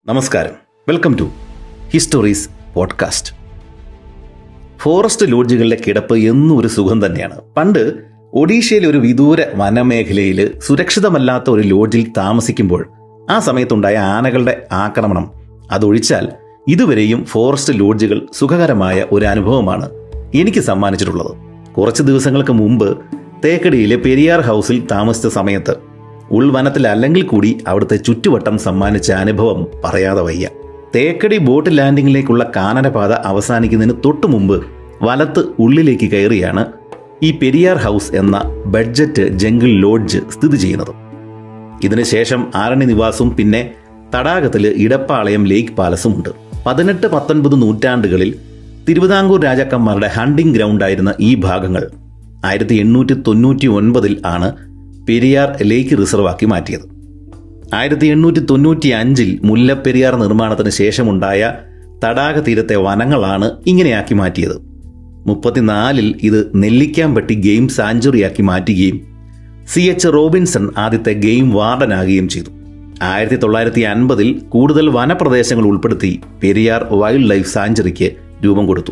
നമസ്കാരം welcome to histories podcast forest ലോഡ്ജുകളിലെ കിടപ്പ് എന്നും ഒരു സുഖം തന്നെയാണ് പണ്ട് ഒഡീഷയിലെ ഒരു വിദൂര വനമേഖലയിൽ സുരക്ഷിതമല്ലാത്ത ഒരു ലോഡ്ജിൽ താമസിക്കുമ്പോൾ ആ സമയത്തുണ്ടായ ആനകളുടെ ആക്രമണം അതൊഴിച്ചാൽ ഇതുവരെയും ഫോറസ്റ്റ് ലോഡ്ജുകൾ സുഖകരമായ ഒരു അനുഭവമാണ് എനിക്ക് സമ്മാനിച്ചിട്ടുള്ളത് കുറച്ച് ദിവസങ്ങൾക്ക് മുമ്പ് തേക്കടിയിലെ പെരിയാർ ഹൗസിൽ താമസിച്ച സമയത്ത് ഉൾവനത്തിൽ അല്ലെങ്കിൽ കൂടി അവിടുത്തെ ചുറ്റുവട്ടം സമ്മാനിച്ച അനുഭവം പറയാതെ വയ്യ തേക്കടി ബോട്ട് ലാൻഡിങ്ങിലേക്കുള്ള കാനനപാത അവസാനിക്കുന്നതിന് തൊട്ടു മുമ്പ് വലത്ത് ഉള്ളിലേക്ക് കയറിയാണ് ഈ പെരിയാർ ഹൗസ് എന്ന ബഡ്ജറ്റ് ജംഗിൾ ലോഡ്ജ് സ്ഥിതി ചെയ്യുന്നത് ഇതിനുശേഷം ആരണി നിവാസും പിന്നെ തടാകത്തിൽ ഇടപ്പാളയം ലേക്ക് പാലസും ഉണ്ട് പതിനെട്ട് പത്തൊൻപത് നൂറ്റാണ്ടുകളിൽ തിരുവിതാംകൂർ രാജാക്കന്മാരുടെ ഹണ്ടിംഗ് ഗ്രൗണ്ടായിരുന്ന ഈ ഭാഗങ്ങൾ ആയിരത്തി എണ്ണൂറ്റി തൊണ്ണൂറ്റി ഒൻപതിൽ ആണ് പെരിയാർ ലേക്ക് റിസർവാക്കി മാറ്റിയത് ആയിരത്തി എണ്ണൂറ്റി തൊണ്ണൂറ്റി അഞ്ചിൽ മുല്ലപ്പെരിയാർ നിർമ്മാണത്തിന് ശേഷമുണ്ടായ തടാക തീരത്തെ വനങ്ങളാണ് ഇങ്ങനെയാക്കി മാറ്റിയത് മുപ്പത്തിനാലിൽ ഇത് നെല്ലിക്കാമ്പട്ടി ഗെയിം സാഞ്ചുറിയാക്കി മാറ്റുകയും സി എച്ച് റോബിൻസൺ ആദ്യത്തെ ഗെയിം വാർഡനാകുകയും ചെയ്തു ആയിരത്തി തൊള്ളായിരത്തി അൻപതിൽ കൂടുതൽ വനപ്രദേശങ്ങൾ ഉൾപ്പെടുത്തി പെരിയാർ വൈൽഡ് ലൈഫ് സാഞ്ചുറിക്ക് രൂപം കൊടുത്തു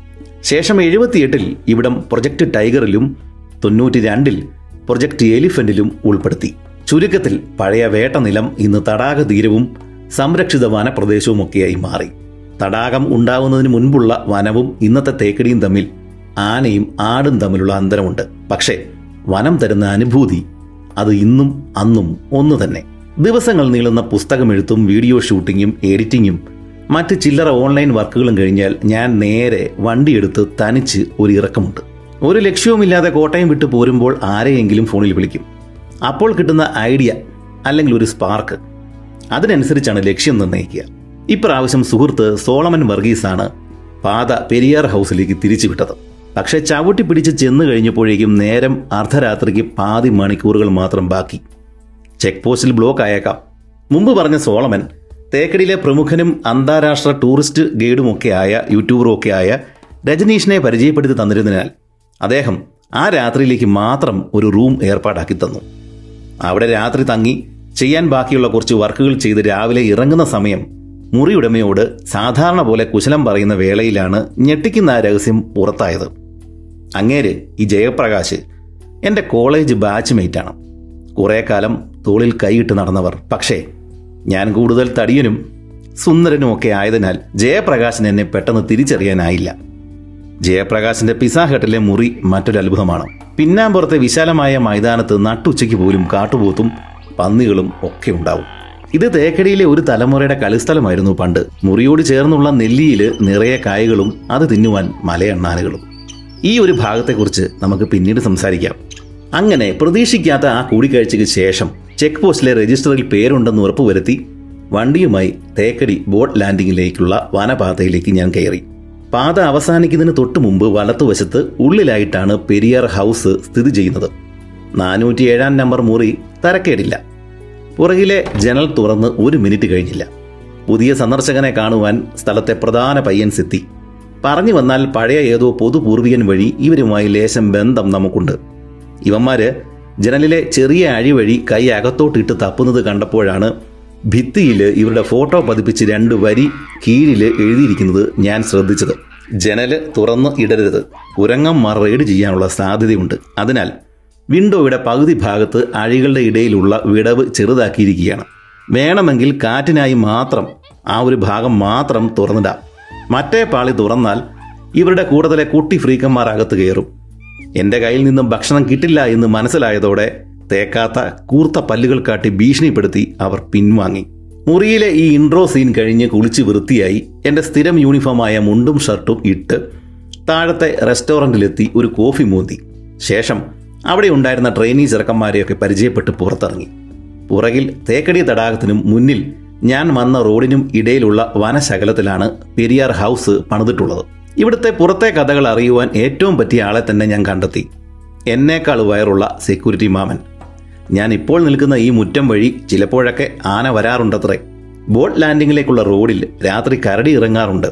ശേഷം എഴുപത്തിയെട്ടിൽ ഇവിടം പ്രൊജക്ട് ടൈഗറിലും തൊണ്ണൂറ്റി രണ്ടിൽ പ്രൊജക്ട് എലിഫന്റിലും ഉൾപ്പെടുത്തി ചുരുക്കത്തിൽ പഴയ വേട്ടനിലം ഇന്ന് തടാക തീരവും സംരക്ഷിത വനപ്രദേശവുമൊക്കെയായി മാറി തടാകം ഉണ്ടാവുന്നതിന് മുൻപുള്ള വനവും ഇന്നത്തെ തേക്കടിയും തമ്മിൽ ആനയും ആടും തമ്മിലുള്ള അന്തരമുണ്ട് പക്ഷേ വനം തരുന്ന അനുഭൂതി അത് ഇന്നും അന്നും ഒന്ന് തന്നെ ദിവസങ്ങൾ നീളുന്ന പുസ്തകമെഴുത്തും വീഡിയോ ഷൂട്ടിങ്ങും എഡിറ്റിങ്ങും മറ്റ് ചില്ലറ ഓൺലൈൻ വർക്കുകളും കഴിഞ്ഞാൽ ഞാൻ നേരെ വണ്ടിയെടുത്ത് തനിച്ച് ഒരു ഇറക്കമുണ്ട് ഒരു ലക്ഷ്യവുമില്ലാതെ കോട്ടയം വിട്ട് പോരുമ്പോൾ ആരെയെങ്കിലും ഫോണിൽ വിളിക്കും അപ്പോൾ കിട്ടുന്ന ഐഡിയ അല്ലെങ്കിൽ ഒരു സ്പാർക്ക് അതിനനുസരിച്ചാണ് ലക്ഷ്യം നിർണ്ണയിക്കുക ഇപ്രാവശ്യം സുഹൃത്ത് സോളമൻ വർഗീസാണ് പാത പെരിയാർ ഹൗസിലേക്ക് തിരിച്ചുവിട്ടത് പക്ഷേ ചവിട്ടി പിടിച്ച് ചെന്ന് കഴിഞ്ഞപ്പോഴേക്കും നേരം അർദ്ധരാത്രിക്ക് പാതി മണിക്കൂറുകൾ മാത്രം ബാക്കി ചെക്ക് പോസ്റ്റിൽ ബ്ലോക്ക് ആയേക്കാം മുമ്പ് പറഞ്ഞ സോളമൻ തേക്കടിയിലെ പ്രമുഖനും അന്താരാഷ്ട്ര ടൂറിസ്റ്റ് ഗൈഡുമൊക്കെ ആയ യൂട്യൂബറുമൊക്കെ ആയ രജനീഷിനെ പരിചയപ്പെടുത്തി തന്നിരുന്നതിനാൽ അദ്ദേഹം ആ രാത്രിയിലേക്ക് മാത്രം ഒരു റൂം ഏർപ്പാടാക്കി തന്നു അവിടെ രാത്രി തങ്ങി ചെയ്യാൻ ബാക്കിയുള്ള കുറച്ച് വർക്കുകൾ ചെയ്ത് രാവിലെ ഇറങ്ങുന്ന സമയം മുറിയുടമയോട് സാധാരണ പോലെ കുശലം പറയുന്ന വേളയിലാണ് ഞെട്ടിക്കുന്ന ആ രഹസ്യം പുറത്തായത് അങ്ങേര് ഈ ജയപ്രകാശ് എൻ്റെ കോളേജ് ബാച്ച്മേറ്റാണ് കുറേ കാലം തോളിൽ കൈയിട്ട് നടന്നവർ പക്ഷേ ഞാൻ കൂടുതൽ തടിയനും സുന്ദരനും ഒക്കെ ആയതിനാൽ ജയപ്രകാശിന് എന്നെ പെട്ടെന്ന് തിരിച്ചറിയാനായില്ല ജയപ്രകാശിന്റെ പിസാഹട്ടിലെ മുറി മറ്റൊരു അത്ഭുതമാണ് പിന്നാമ്പുറത്തെ വിശാലമായ മൈതാനത്ത് നട്ടുച്ചയ്ക്ക് പോലും കാട്ടുപോത്തും പന്നികളും ഒക്കെ ഉണ്ടാവും ഇത് തേക്കടിയിലെ ഒരു തലമുറയുടെ കളിസ്ഥലമായിരുന്നു പണ്ട് മുറിയോട് ചേർന്നുള്ള നെല്ലിയില് നിറയെ കായകളും അത് തിന്നുവാൻ മലയണ്ണാനുകളും ഈ ഒരു ഭാഗത്തെക്കുറിച്ച് നമുക്ക് പിന്നീട് സംസാരിക്കാം അങ്ങനെ പ്രതീക്ഷിക്കാത്ത ആ കൂടിക്കാഴ്ചയ്ക്ക് ശേഷം ചെക്ക് പോസ്റ്റിലെ രജിസ്റ്ററിൽ പേരുണ്ടെന്ന് ഉറപ്പുവരുത്തി വണ്ടിയുമായി തേക്കടി ബോട്ട് ലാൻഡിങ്ങിലേക്കുള്ള വനപാതയിലേക്ക് ഞാൻ കയറി പാത അവസാനിക്കുന്നതിന് തൊട്ടു മുമ്പ് വലത്തുവശത്ത് ഉള്ളിലായിട്ടാണ് പെരിയാർ ഹൗസ് സ്ഥിതി ചെയ്യുന്നത് നാനൂറ്റി ഏഴാം നമ്പർ മുറി തരക്കേടില്ല പുറകിലെ ജനൽ തുറന്ന് ഒരു മിനിറ്റ് കഴിഞ്ഞില്ല പുതിയ സന്ദർശകനെ കാണുവാൻ സ്ഥലത്തെ പ്രധാന പയ്യൻസ് എത്തി പറഞ്ഞു വന്നാൽ പഴയ ഏതോ പൊതുപൂർവികൻ വഴി ഇവരുമായി ലേശം ബന്ധം നമുക്കുണ്ട് ഇവന്മാര് ജനലിലെ ചെറിയ അഴി വഴി കൈ അകത്തോട്ടിട്ട് തപ്പുന്നത് കണ്ടപ്പോഴാണ് ഭിത്തിയിൽ ഇവരുടെ ഫോട്ടോ പതിപ്പിച്ച് രണ്ട് വരി കീഴിൽ എഴുതിയിരിക്കുന്നത് ഞാൻ ശ്രദ്ധിച്ചത് ജനല് തുറന്ന് ഇടരുത് കുരങ്ങന്മാർ റെയ്ഡ് ചെയ്യാനുള്ള സാധ്യതയുണ്ട് അതിനാൽ വിൻഡോയുടെ പകുതി ഭാഗത്ത് അഴികളുടെ ഇടയിലുള്ള വിടവ് ചെറുതാക്കിയിരിക്കുകയാണ് വേണമെങ്കിൽ കാറ്റിനായി മാത്രം ആ ഒരു ഭാഗം മാത്രം തുറന്നിടാം മറ്റേ പാളി തുറന്നാൽ ഇവരുടെ കൂട്ടത്തിലെ കുട്ടി ഫ്രീക്കന്മാർ അകത്ത് കയറും എന്റെ കയ്യിൽ നിന്നും ഭക്ഷണം കിട്ടില്ല എന്ന് മനസ്സിലായതോടെ തേക്കാത്ത കൂർത്ത പല്ലുകൾ കാട്ടി ഭീഷണിപ്പെടുത്തി അവർ പിൻവാങ്ങി മുറിയിലെ ഈ ഇൻട്രോ സീൻ കഴിഞ്ഞ് കുളിച്ച് വൃത്തിയായി എന്റെ സ്ഥിരം യൂണിഫോമായ മുണ്ടും ഷർട്ടും ഇട്ട് താഴത്തെ റെസ്റ്റോറൻറ്റിലെത്തി ഒരു കോഫി മൂന്തി ശേഷം അവിടെ ഉണ്ടായിരുന്ന ട്രെയിനി ചെറുക്കന്മാരെയൊക്കെ പരിചയപ്പെട്ട് പുറത്തിറങ്ങി പുറകിൽ തേക്കടി തടാകത്തിനും മുന്നിൽ ഞാൻ വന്ന റോഡിനും ഇടയിലുള്ള വനശകലത്തിലാണ് പെരിയാർ ഹൗസ് പണിതിട്ടുള്ളത് ഇവിടുത്തെ പുറത്തെ കഥകൾ അറിയുവാൻ ഏറ്റവും പറ്റിയ ആളെ തന്നെ ഞാൻ കണ്ടെത്തി എന്നേക്കാൾ വയറുള്ള സെക്യൂരിറ്റി മാമൻ ഞാൻ ഇപ്പോൾ നിൽക്കുന്ന ഈ മുറ്റം വഴി ചിലപ്പോഴൊക്കെ ആന വരാറുണ്ടത്രേ ബോട്ട് ലാൻഡിങ്ങിലേക്കുള്ള റോഡിൽ രാത്രി കരടി ഇറങ്ങാറുണ്ട്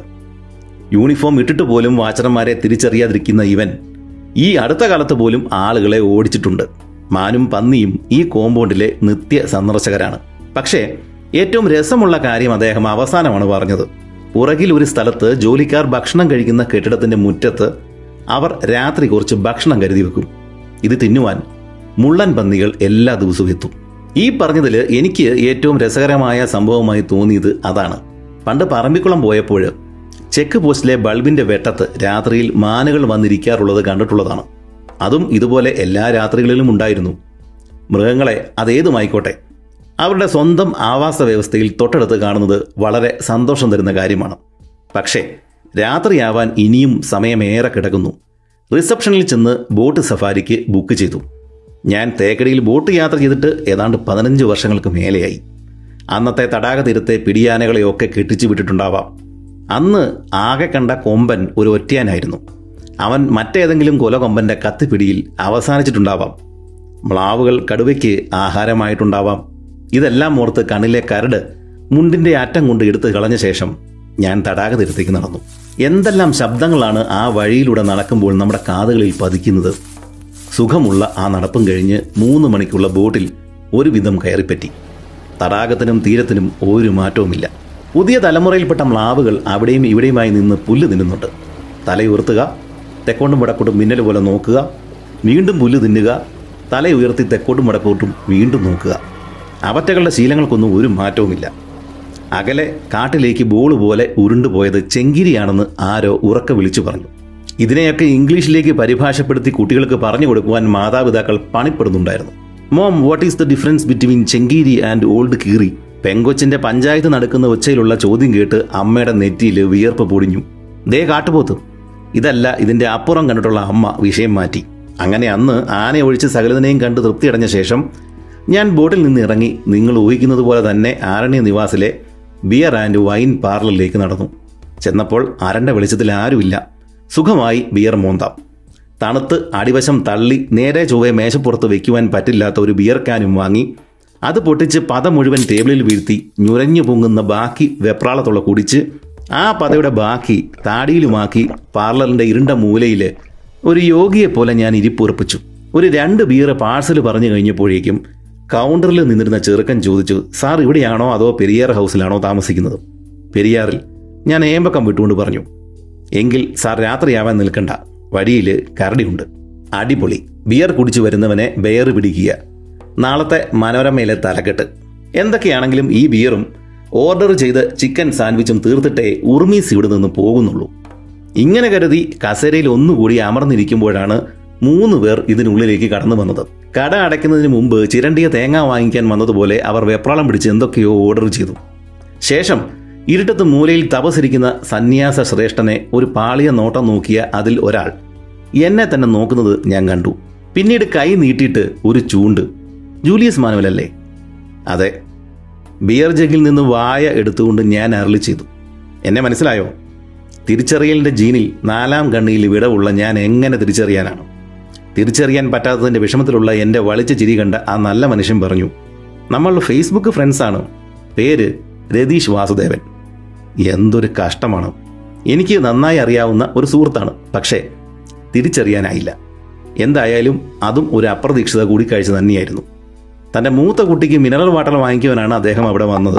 യൂണിഫോം ഇട്ടിട്ട് പോലും വാച്ചർമാരെ തിരിച്ചറിയാതിരിക്കുന്ന ഇവൻ ഈ അടുത്ത കാലത്ത് പോലും ആളുകളെ ഓടിച്ചിട്ടുണ്ട് മാനും പന്നിയും ഈ കോമ്പൗണ്ടിലെ നിത്യ സന്ദർശകരാണ് പക്ഷേ ഏറ്റവും രസമുള്ള കാര്യം അദ്ദേഹം അവസാനമാണ് പറഞ്ഞത് പുറകിൽ ഒരു സ്ഥലത്ത് ജോലിക്കാർ ഭക്ഷണം കഴിക്കുന്ന കെട്ടിടത്തിന്റെ മുറ്റത്ത് അവർ രാത്രി കുറച്ച് ഭക്ഷണം കരുതി വെക്കും ഇത് തിന്നുവാൻ മുള്ളൻ പന്നികൾ എല്ലാ ദിവസവും എത്തും ഈ പറഞ്ഞതിൽ എനിക്ക് ഏറ്റവും രസകരമായ സംഭവമായി തോന്നിയത് അതാണ് പണ്ട് പറമ്പിക്കുളം പോയപ്പോൾ ചെക്ക് പോസ്റ്റിലെ ബൾബിന്റെ വെട്ടത്ത് രാത്രിയിൽ മാനുകൾ വന്നിരിക്കാറുള്ളത് കണ്ടിട്ടുള്ളതാണ് അതും ഇതുപോലെ എല്ലാ രാത്രികളിലും ഉണ്ടായിരുന്നു മൃഗങ്ങളെ അതേതുമായിക്കോട്ടെ അവരുടെ സ്വന്തം ആവാസ വ്യവസ്ഥയിൽ തൊട്ടടുത്ത് കാണുന്നത് വളരെ സന്തോഷം തരുന്ന കാര്യമാണ് പക്ഷേ രാത്രിയാവാൻ ഇനിയും സമയമേറെ കിടക്കുന്നു റിസപ്ഷനിൽ ചെന്ന് ബോട്ട് സഫാരിക്ക് ബുക്ക് ചെയ്തു ഞാൻ തേക്കടിയിൽ ബോട്ട് യാത്ര ചെയ്തിട്ട് ഏതാണ്ട് പതിനഞ്ച് വർഷങ്ങൾക്ക് മേലെയായി അന്നത്തെ തടാക തീരത്തെ പിടിയാനകളെയൊക്കെ കെട്ടിച്ചു വിട്ടിട്ടുണ്ടാവാം അന്ന് ആകെ കണ്ട കൊമ്പൻ ഒരു ഒറ്റയാനായിരുന്നു അവൻ മറ്റേതെങ്കിലും കൊലകൊമ്പന്റെ കത്തിപ്പിടിയിൽ അവസാനിച്ചിട്ടുണ്ടാവാം മ്ലാവുകൾ കടുവയ്ക്ക് ആഹാരമായിട്ടുണ്ടാവാം ഇതെല്ലാം ഓർത്ത് കണ്ണിലെ കരട് മുണ്ടിന്റെ അറ്റം കൊണ്ട് എടുത്ത് കളഞ്ഞ ശേഷം ഞാൻ തടാക തീരത്തേക്ക് നടന്നു എന്തെല്ലാം ശബ്ദങ്ങളാണ് ആ വഴിയിലൂടെ നടക്കുമ്പോൾ നമ്മുടെ കാതുകളിൽ പതിക്കുന്നത് സുഖമുള്ള ആ നടപ്പും കഴിഞ്ഞ് മൂന്ന് മണിക്കുള്ള ബോട്ടിൽ ഒരുവിധം കയറിപ്പറ്റി തടാകത്തിനും തീരത്തിനും ഒരു മാറ്റവുമില്ല പുതിയ തലമുറയിൽപ്പെട്ട മ്ലാവുകൾ അവിടെയും ഇവിടെയുമായി നിന്ന് പുല്ല് തിന്നുന്നുണ്ട് തലയുയർത്തുക തെക്കോട്ടും വടക്കോട്ടും മിന്നൽ പോലെ നോക്കുക വീണ്ടും പുല്ല് തിന്നുക തല ഉയർത്തി തെക്കോട്ടും വടക്കോട്ടും വീണ്ടും നോക്കുക അവറ്റകളുടെ ശീലങ്ങൾക്കൊന്നും ഒരു മാറ്റവുമില്ല അകലെ കാട്ടിലേക്ക് ബോൾ പോലെ ഉരുണ്ടുപോയത് ചെങ്കിരിയാണെന്ന് ആരോ ഉറക്കെ വിളിച്ചു പറഞ്ഞു ഇതിനെയൊക്കെ ഇംഗ്ലീഷിലേക്ക് പരിഭാഷപ്പെടുത്തി കുട്ടികൾക്ക് പറഞ്ഞു കൊടുക്കുവാൻ മാതാപിതാക്കൾ പണിപ്പെടുന്നുണ്ടായിരുന്നു mom what is the difference between ചെങ്കീരി ആൻഡ് ഓൾഡ് കീറി പെങ്കൊച്ചിന്റെ പഞ്ചായത്ത് നടക്കുന്ന ഒച്ചയിലുള്ള ചോദ്യം കേട്ട് അമ്മയുടെ നെറ്റിയിൽ വിയർപ്പ് പൊടിഞ്ഞു ദേ കാട്ടുപോത്ത് ഇതല്ല ഇതിന്റെ അപ്പുറം കണ്ടിട്ടുള്ള അമ്മ വിഷയം മാറ്റി അങ്ങനെ അന്ന് ആന ഒഴിച്ച് സകലതിനെയും കണ്ട് തൃപ്തിയടഞ്ഞ ശേഷം ഞാൻ ബോട്ടിൽ നിന്ന് ഇറങ്ങി നിങ്ങൾ ഊഹിക്കുന്നത് പോലെ തന്നെ ആരണ്യ നിവാസിലെ ബിയർ ആൻഡ് വൈൻ പാർലറിലേക്ക് നടന്നു ചെന്നപ്പോൾ അരണ്ട വെളിച്ചത്തിൽ ആരുമില്ല സുഖമായി ബിയർ മോന്താം തണുത്ത് അടിവശം തള്ളി നേരെ ചൊവ്വെ മേശപ്പുറത്ത് വെക്കുവാൻ പറ്റില്ലാത്ത ഒരു ബിയർ കാനും വാങ്ങി അത് പൊട്ടിച്ച് പത മുഴുവൻ ടേബിളിൽ വീഴ്ത്തി ഞുരഞ്ഞു പൊങ്ങുന്ന ബാക്കി വെപ്രാളത്തുള്ള കുടിച്ച് ആ പതയുടെ ബാക്കി താടിയിലുമാക്കി പാർലറിന്റെ ഇരുണ്ട മൂലയിൽ ഒരു യോഗിയെ പോലെ ഞാൻ ഇരിപ്പുറപ്പിച്ചു ഒരു രണ്ട് ബിയർ പാഴ്സൽ പറഞ്ഞു കഴിഞ്ഞപ്പോഴേക്കും കൗണ്ടറിൽ നിന്നിരുന്ന ചെറുക്കൻ ചോദിച്ചു സാർ ഇവിടെയാണോ അതോ പെരിയാർ ഹൗസിലാണോ താമസിക്കുന്നത് പെരിയാറിൽ ഞാൻ ഏമ്പക്കം വിട്ടുകൊണ്ട് പറഞ്ഞു എങ്കിൽ സാർ രാത്രിയാവാൻ നിൽക്കണ്ട വഴിയിൽ കരടിയുണ്ട് അടിപൊളി ബിയർ കുടിച്ചു വരുന്നവനെ ബെയർ പിടിക്കുക നാളത്തെ മനോരമയിലെ തലക്കെട്ട് എന്തൊക്കെയാണെങ്കിലും ഈ ബിയറും ഓർഡർ ചെയ്ത് ചിക്കൻ സാൻഡ്വിച്ചും തീർത്തിട്ടേ ഉർമീസ് ഇവിടെ നിന്ന് പോകുന്നുള്ളൂ ഇങ്ങനെ കരുതി കസേരയിൽ ഒന്നുകൂടി അമർന്നിരിക്കുമ്പോഴാണ് മൂന്ന് പേർ ഇതിനുള്ളിലേക്ക് കടന്നു വന്നത് കട അടയ്ക്കുന്നതിന് മുമ്പ് ചിരണ്ടിയ തേങ്ങ വാങ്ങിക്കാൻ വന്നതുപോലെ അവർ വെപ്രാളം പിടിച്ച് എന്തൊക്കെയോ ഓർഡർ ചെയ്തു ശേഷം ഇരുട്ടത്ത് മൂലയിൽ തപസിരിക്കുന്ന സന്യാസ ശ്രേഷ്ഠനെ ഒരു പാളിയ നോട്ടം നോക്കിയ അതിൽ ഒരാൾ എന്നെ തന്നെ നോക്കുന്നത് ഞാൻ കണ്ടു പിന്നീട് കൈ നീട്ടിയിട്ട് ഒരു ചൂണ്ട് ജൂലിയസ് മാനുവലല്ലേ അതെ ബിയർ ജഗിൽ നിന്ന് വായ എടുത്തുകൊണ്ട് ഞാൻ അരളി ചെയ്തു എന്നെ മനസ്സിലായോ തിരിച്ചറിയലിന്റെ ജീനിൽ നാലാം കണ്ണിയിൽ വിടവുള്ള ഞാൻ എങ്ങനെ തിരിച്ചറിയാനാണ് തിരിച്ചറിയാൻ പറ്റാത്തതിന്റെ വിഷമത്തിലുള്ള എൻ്റെ വളിച്ച ചിരി കണ്ട ആ നല്ല മനുഷ്യൻ പറഞ്ഞു നമ്മൾ ഫേസ്ബുക്ക് ഫ്രണ്ട്സാണ് പേര് രതീഷ് വാസുദേവൻ എന്തൊരു കഷ്ടമാണ് എനിക്ക് നന്നായി അറിയാവുന്ന ഒരു സുഹൃത്താണ് പക്ഷേ തിരിച്ചറിയാനായില്ല എന്തായാലും അതും ഒരു അപ്രതീക്ഷിത കൂടിക്കാഴ്ച തന്നെയായിരുന്നു തൻ്റെ മൂത്ത കുട്ടിക്ക് മിനറൽ വാട്ടർ വാങ്ങിക്കുവാനാണ് അദ്ദേഹം അവിടെ വന്നത്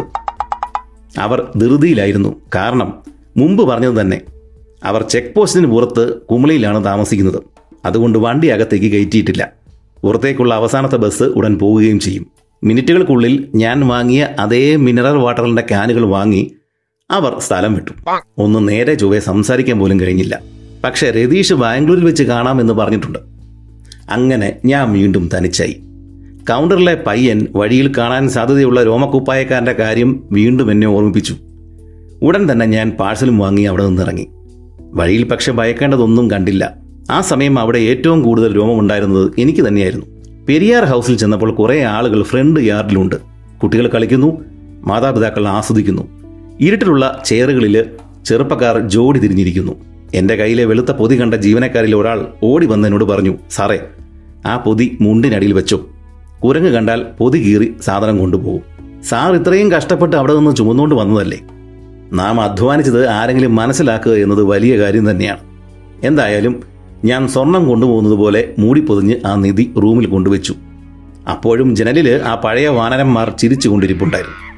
അവർ ധൃതിയിലായിരുന്നു കാരണം മുമ്പ് പറഞ്ഞത് തന്നെ അവർ ചെക്ക് പോസ്റ്റിന് പുറത്ത് കുമളിയിലാണ് താമസിക്കുന്നത് അതുകൊണ്ട് വണ്ടി അകത്തേക്ക് കയറ്റിയിട്ടില്ല പുറത്തേക്കുള്ള അവസാനത്തെ ബസ് ഉടൻ പോവുകയും ചെയ്യും മിനിറ്റുകൾക്കുള്ളിൽ ഞാൻ വാങ്ങിയ അതേ മിനറൽ വാട്ടറിന്റെ ക്യാനുകൾ വാങ്ങി അവർ സ്ഥലം വിട്ടു ഒന്ന് നേരെ ചൊവ്വെ സംസാരിക്കാൻ പോലും കഴിഞ്ഞില്ല പക്ഷേ രതീഷ് ബാംഗ്ലൂരിൽ വെച്ച് കാണാമെന്ന് പറഞ്ഞിട്ടുണ്ട് അങ്ങനെ ഞാൻ വീണ്ടും തനിച്ചായി കൗണ്ടറിലെ പയ്യൻ വഴിയിൽ കാണാൻ സാധ്യതയുള്ള രോമക്കുപ്പായക്കാരന്റെ കാര്യം വീണ്ടും എന്നെ ഓർമ്മിപ്പിച്ചു ഉടൻ തന്നെ ഞാൻ പാഴ്സലും വാങ്ങി അവിടെ നിന്നിറങ്ങി വഴിയിൽ പക്ഷെ ഭയക്കേണ്ടതൊന്നും കണ്ടില്ല ആ സമയം അവിടെ ഏറ്റവും കൂടുതൽ രോമമുണ്ടായിരുന്നത് എനിക്ക് തന്നെയായിരുന്നു പെരിയാർ ഹൗസിൽ ചെന്നപ്പോൾ കുറേ ആളുകൾ ഫ്രണ്ട് യാർഡിലുണ്ട് കുട്ടികൾ കളിക്കുന്നു മാതാപിതാക്കൾ ആസ്വദിക്കുന്നു ഇരുട്ടിലുള്ള ചെയറുകളിൽ ചെറുപ്പക്കാർ ജോഡി തിരിഞ്ഞിരിക്കുന്നു എൻ്റെ കയ്യിലെ വെളുത്ത പൊതി കണ്ട ജീവനക്കാരിൽ ഒരാൾ ഓടി വന്ന് എന്നോട് പറഞ്ഞു സാറേ ആ പൊതി മുണ്ടിനടിയിൽ വെച്ചോ കുരങ്ങ് കണ്ടാൽ പൊതി കീറി സാധനം കൊണ്ടുപോകും സാർ ഇത്രയും കഷ്ടപ്പെട്ട് അവിടെ നിന്ന് ചുമന്നുകൊണ്ട് വന്നതല്ലേ നാം അധ്വാനിച്ചത് ആരെങ്കിലും മനസ്സിലാക്കുക എന്നത് വലിയ കാര്യം തന്നെയാണ് എന്തായാലും ഞാൻ സ്വർണം കൊണ്ടുപോകുന്നത് പോലെ മൂടിപ്പൊതിഞ്ഞ് ആ നിധി റൂമിൽ കൊണ്ടുവച്ചു അപ്പോഴും ജനലിൽ ആ പഴയ വാനരന്മാർ ചിരിച്ചു കൊണ്ടിരിപ്പുണ്ടായിരുന്നു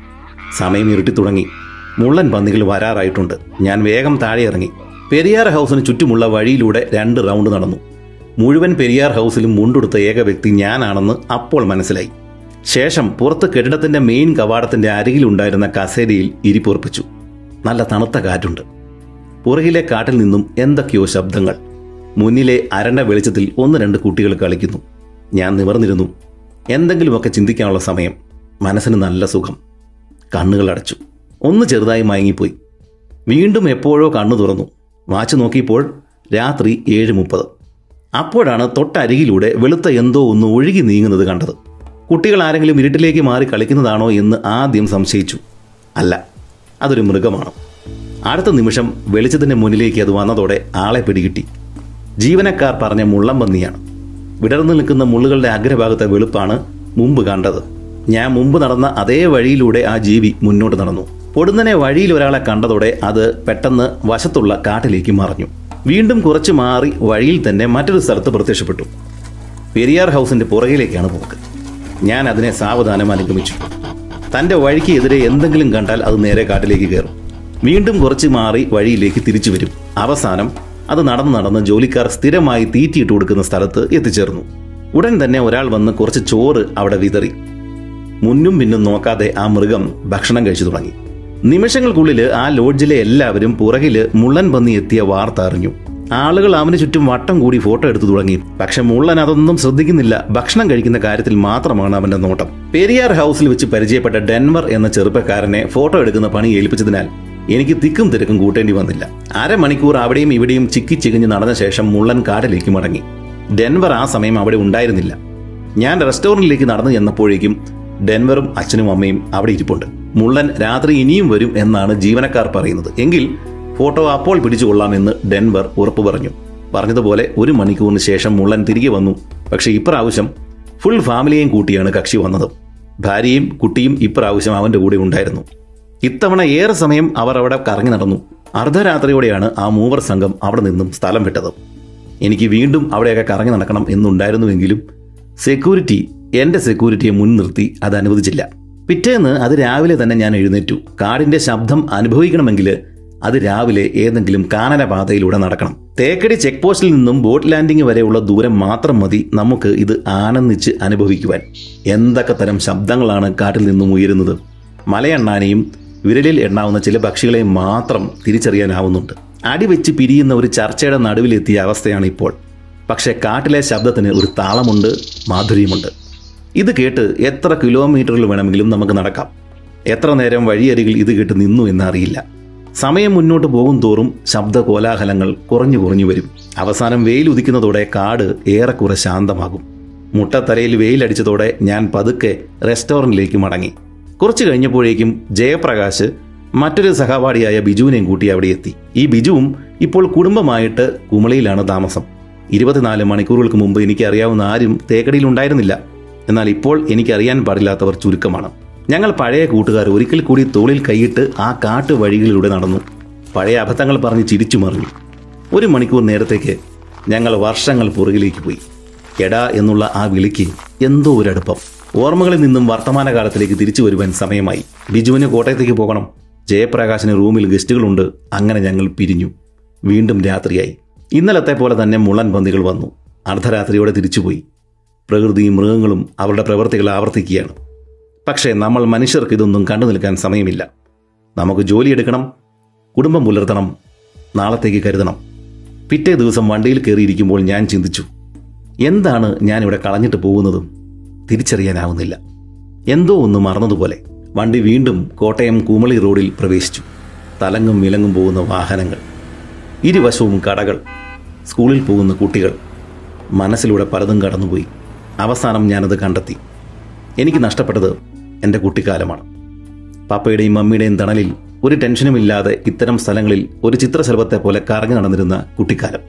സമയം ഇരുട്ടി തുടങ്ങി മുള്ളൻ പന്നികൾ വരാറായിട്ടുണ്ട് ഞാൻ വേഗം താഴെ ഇറങ്ങി പെരിയാർ ഹൗസിന് ചുറ്റുമുള്ള വഴിയിലൂടെ രണ്ട് റൗണ്ട് നടന്നു മുഴുവൻ പെരിയാർ ഹൗസിലും മുണ്ടെടുത്ത ഏക വ്യക്തി ഞാനാണെന്ന് അപ്പോൾ മനസ്സിലായി ശേഷം പുറത്ത് കെട്ടിടത്തിന്റെ മെയിൻ കവാടത്തിന്റെ അരികിലുണ്ടായിരുന്ന കസേരയിൽ ഇരിപ്പുറപ്പിച്ചു നല്ല തണുത്ത കാറ്റുണ്ട് പുറകിലെ കാട്ടിൽ നിന്നും എന്തൊക്കെയോ ശബ്ദങ്ങൾ മുന്നിലെ അരണ്ട വെളിച്ചത്തിൽ ഒന്ന് രണ്ട് കുട്ടികൾ കളിക്കുന്നു ഞാൻ നിവർന്നിരുന്നു എന്തെങ്കിലുമൊക്കെ ചിന്തിക്കാനുള്ള സമയം മനസ്സിന് നല്ല സുഖം കണ്ണുകൾ അടച്ചു ഒന്ന് ചെറുതായി മയങ്ങിപ്പോയി വീണ്ടും എപ്പോഴോ കണ്ണു തുറന്നു വാച്ച് നോക്കിയപ്പോൾ രാത്രി ഏഴ് മുപ്പത് അപ്പോഴാണ് തൊട്ടരികിലൂടെ വെളുത്ത എന്തോ ഒന്ന് ഒഴുകി നീങ്ങുന്നത് കണ്ടത് കുട്ടികൾ ആരെങ്കിലും ഇരുട്ടിലേക്ക് മാറി കളിക്കുന്നതാണോ എന്ന് ആദ്യം സംശയിച്ചു അല്ല അതൊരു മൃഗമാണ് അടുത്ത നിമിഷം വെളിച്ചത്തിന്റെ മുന്നിലേക്ക് അത് വന്നതോടെ ആളെ പിടികിട്ടി ജീവനക്കാർ പറഞ്ഞ മുള്ളംപന്നിയാണ് വിടർന്നു നിൽക്കുന്ന മുള്ളുകളുടെ അഗ്രഭാഗത്തെ വെളുപ്പാണ് മുമ്പ് കണ്ടത് ഞാൻ മുമ്പ് നടന്ന അതേ വഴിയിലൂടെ ആ ജീവി മുന്നോട്ട് നടന്നു പൊടുന്നനെ വഴിയിൽ ഒരാളെ കണ്ടതോടെ അത് പെട്ടെന്ന് വശത്തുള്ള കാട്ടിലേക്ക് മറഞ്ഞു വീണ്ടും കുറച്ച് മാറി വഴിയിൽ തന്നെ മറ്റൊരു സ്ഥലത്ത് പ്രത്യക്ഷപ്പെട്ടു പെരിയാർ ഹൗസിന്റെ പുറകിലേക്കാണ് പോക്ക് ഞാൻ അതിനെ സാവധാനം അനുഗമിച്ചു തന്റെ വഴിക്ക് എതിരെ എന്തെങ്കിലും കണ്ടാൽ അത് നേരെ കാട്ടിലേക്ക് കയറും വീണ്ടും കുറച്ച് മാറി വഴിയിലേക്ക് തിരിച്ചു വരും അവസാനം അത് നടന്ന് നടന്ന് ജോലിക്കാർ സ്ഥിരമായി തീറ്റിയിട്ട് കൊടുക്കുന്ന സ്ഥലത്ത് എത്തിച്ചേർന്നു ഉടൻ തന്നെ ഒരാൾ വന്ന് കുറച്ച് ചോറ് അവിടെ വിതറി മുന്നും പിന്നും നോക്കാതെ ആ മൃഗം ഭക്ഷണം കഴിച്ചു തുടങ്ങി നിമിഷങ്ങൾക്കുള്ളിൽ ആ ലോഡ്ജിലെ എല്ലാവരും പുറകില് മുള്ളൻ പന്നി എത്തിയ വാർത്ത അറിഞ്ഞു ആളുകൾ അവന് ചുറ്റും വട്ടം കൂടി ഫോട്ടോ എടുത്തു തുടങ്ങി പക്ഷെ മുള്ളൻ അതൊന്നും ശ്രദ്ധിക്കുന്നില്ല ഭക്ഷണം കഴിക്കുന്ന കാര്യത്തിൽ മാത്രമാണ് അവന്റെ നോട്ടം പെരിയാർ ഹൗസിൽ വെച്ച് പരിചയപ്പെട്ട ഡെൻവർ എന്ന ചെറുപ്പക്കാരനെ ഫോട്ടോ എടുക്കുന്ന പണി ഏൽപ്പിച്ചതിനാൽ എനിക്ക് തിക്കും തിരക്കും കൂട്ടേണ്ടി വന്നില്ല അരമണിക്കൂർ അവിടെയും ഇവിടെയും ചിക്കി ചികിഞ്ഞ് നടന്ന ശേഷം മുള്ളൻ കാട്ടിലേക്ക് മടങ്ങി ഡെൻവർ ആ സമയം അവിടെ ഉണ്ടായിരുന്നില്ല ഞാൻ റെസ്റ്റോറന്റിലേക്ക് നടന്നു ചെന്നപ്പോഴേക്കും ഡെൻവറും അച്ഛനും അമ്മയും അവിടെ ഇരിപ്പുണ്ട് മുള്ളൻ രാത്രി ഇനിയും വരും എന്നാണ് ജീവനക്കാർ പറയുന്നത് എങ്കിൽ ഫോട്ടോ അപ്പോൾ പിടിച്ചുകൊള്ളാമെന്ന് ഡെൻവർ ഉറപ്പു പറഞ്ഞു പറഞ്ഞതുപോലെ ഒരു മണിക്കൂറിന് ശേഷം മുള്ളൻ തിരികെ വന്നു പക്ഷേ ഇപ്രാവശ്യം ഫുൾ ഫാമിലിയെയും കൂട്ടിയാണ് കക്ഷി വന്നത് ഭാര്യയും കുട്ടിയും ഇപ്രാവശ്യം അവന്റെ കൂടെ ഉണ്ടായിരുന്നു ഇത്തവണ ഏറെ സമയം അവർ അവിടെ കറങ്ങി നടന്നു അർദ്ധരാത്രിയോടെയാണ് ആ മൂവർ സംഘം അവിടെ നിന്നും സ്ഥലം വിട്ടത് എനിക്ക് വീണ്ടും അവിടെയൊക്കെ കറങ്ങി നടക്കണം എന്നുണ്ടായിരുന്നുവെങ്കിലും സെക്യൂരിറ്റി എന്റെ സെക്യൂരിറ്റിയെ മുൻനിർത്തി അത് അനുവദിച്ചില്ല പിറ്റേന്ന് അത് രാവിലെ തന്നെ ഞാൻ എഴുന്നേറ്റു കാടിന്റെ ശബ്ദം അനുഭവിക്കണമെങ്കിൽ അത് രാവിലെ ഏതെങ്കിലും കാനന പാതയിലൂടെ നടക്കണം തേക്കടി ചെക്ക് പോസ്റ്റിൽ നിന്നും ബോട്ട് ലാൻഡിംഗ് വരെയുള്ള ദൂരം മാത്രം മതി നമുക്ക് ഇത് ആനന്ദിച്ച് അനുഭവിക്കുവാൻ എന്തൊക്കെ തരം ശബ്ദങ്ങളാണ് കാട്ടിൽ നിന്നും ഉയരുന്നത് മലയെണ്ണാനെയും വിരലിൽ എണ്ണാവുന്ന ചില പക്ഷികളെ മാത്രം തിരിച്ചറിയാനാവുന്നുണ്ട് അടിവെച്ച് പിരിയുന്ന ഒരു ചർച്ചയുടെ നടുവിലെത്തിയ അവസ്ഥയാണ് ഇപ്പോൾ പക്ഷേ കാട്ടിലെ ശബ്ദത്തിന് ഒരു താളമുണ്ട് മാധുര്യമുണ്ട് ഇത് കേട്ട് എത്ര കിലോമീറ്ററുകൾ വേണമെങ്കിലും നമുക്ക് നടക്കാം എത്ര നേരം വഴിയരികിൽ ഇത് കേട്ട് നിന്നു എന്നറിയില്ല സമയം മുന്നോട്ട് പോകും തോറും ശബ്ദ കോലാഹലങ്ങൾ കുറഞ്ഞു കുറഞ്ഞു വരും അവസാനം വെയിൽ ഉദിക്കുന്നതോടെ കാട് ഏറെക്കുറെ ശാന്തമാകും മുട്ടത്തലയിൽ വെയിലടിച്ചതോടെ ഞാൻ പതുക്കെ റെസ്റ്റോറൻറ്റിലേക്ക് മടങ്ങി കുറച്ചു കഴിഞ്ഞപ്പോഴേക്കും ജയപ്രകാശ് മറ്റൊരു സഹപാഠിയായ ബിജുവിനെയും കൂട്ടി അവിടെ എത്തി ഈ ബിജുവും ഇപ്പോൾ കുടുംബമായിട്ട് കുമളിയിലാണ് താമസം ഇരുപത്തിനാല് മണിക്കൂറുകൾക്ക് മുമ്പ് എനിക്കറിയാവുന്ന ആരും തേക്കടിയിൽ ഉണ്ടായിരുന്നില്ല എന്നാൽ ഇപ്പോൾ എനിക്കറിയാൻ പാടില്ലാത്തവർ ചുരുക്കമാണ് ഞങ്ങൾ പഴയ കൂട്ടുകാർ ഒരിക്കൽ കൂടി തോളിൽ കൈയിട്ട് ആ കാട്ടു വഴികളിലൂടെ നടന്നു പഴയ അബദ്ധങ്ങൾ പറഞ്ഞ് ചിരിച്ചു മറിഞ്ഞു ഒരു മണിക്കൂർ നേരത്തേക്ക് ഞങ്ങൾ വർഷങ്ങൾ പുറകിലേക്ക് പോയി എടാ എന്നുള്ള ആ വിളിക്ക് എന്തോ ഒരടുപ്പം ഓർമ്മകളിൽ നിന്നും വർത്തമാനകാലത്തിലേക്ക് തിരിച്ചു വരുവാൻ സമയമായി ബിജുവിന് കോട്ടയത്തേക്ക് പോകണം ജയപ്രകാശിന് റൂമിൽ ഗസ്റ്റുകളുണ്ട് അങ്ങനെ ഞങ്ങൾ പിരിഞ്ഞു വീണ്ടും രാത്രിയായി ഇന്നലത്തെ പോലെ തന്നെ മുള്ളൻ പന്തികൾ വന്നു അർദ്ധരാത്രിയോടെ തിരിച്ചുപോയി പ്രകൃതിയും മൃഗങ്ങളും അവരുടെ പ്രവൃത്തികൾ ആവർത്തിക്കുകയാണ് പക്ഷേ നമ്മൾ മനുഷ്യർക്ക് ഇതൊന്നും കണ്ടു നിൽക്കാൻ സമയമില്ല നമുക്ക് ജോലിയെടുക്കണം കുടുംബം പുലർത്തണം നാളത്തേക്ക് കരുതണം പിറ്റേ ദിവസം വണ്ടിയിൽ കയറിയിരിക്കുമ്പോൾ ഞാൻ ചിന്തിച്ചു എന്താണ് ഞാനിവിടെ കളഞ്ഞിട്ട് പോകുന്നതും തിരിച്ചറിയാനാവുന്നില്ല എന്തോ ഒന്ന് മറന്നതുപോലെ വണ്ടി വീണ്ടും കോട്ടയം കൂമളി റോഡിൽ പ്രവേശിച്ചു തലങ്ങും വിലങ്ങും പോകുന്ന വാഹനങ്ങൾ ഇരുവശവും കടകൾ സ്കൂളിൽ പോകുന്ന കുട്ടികൾ മനസ്സിലൂടെ പലതും കടന്നുപോയി അവസാനം ഞാനത് കണ്ടെത്തി എനിക്ക് നഷ്ടപ്പെട്ടത് എൻ്റെ കുട്ടിക്കാലമാണ് പാപ്പയുടെയും മമ്മിയുടെയും തണലിൽ ഒരു ടെൻഷനുമില്ലാതെ ഇത്തരം സ്ഥലങ്ങളിൽ ഒരു ചിത്രശലഭത്തെ പോലെ കറങ്ങി നടന്നിരുന്ന കുട്ടിക്കാലം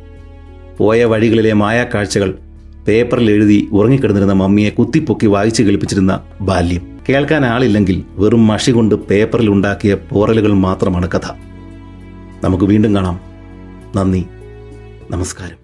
പോയ വഴികളിലെ മായാക്കാഴ്ചകൾ പേപ്പറിൽ എഴുതി ഉറങ്ങിക്കിടന്നിരുന്ന മമ്മിയെ കുത്തിപ്പൊക്കി വായിച്ചു കേൾപ്പിച്ചിരുന്ന ബാല്യം കേൾക്കാൻ ആളില്ലെങ്കിൽ വെറും മഷി കൊണ്ട് പേപ്പറിൽ ഉണ്ടാക്കിയ പോറലുകൾ മാത്രമാണ് കഥ നമുക്ക് വീണ്ടും കാണാം നന്ദി നമസ്കാരം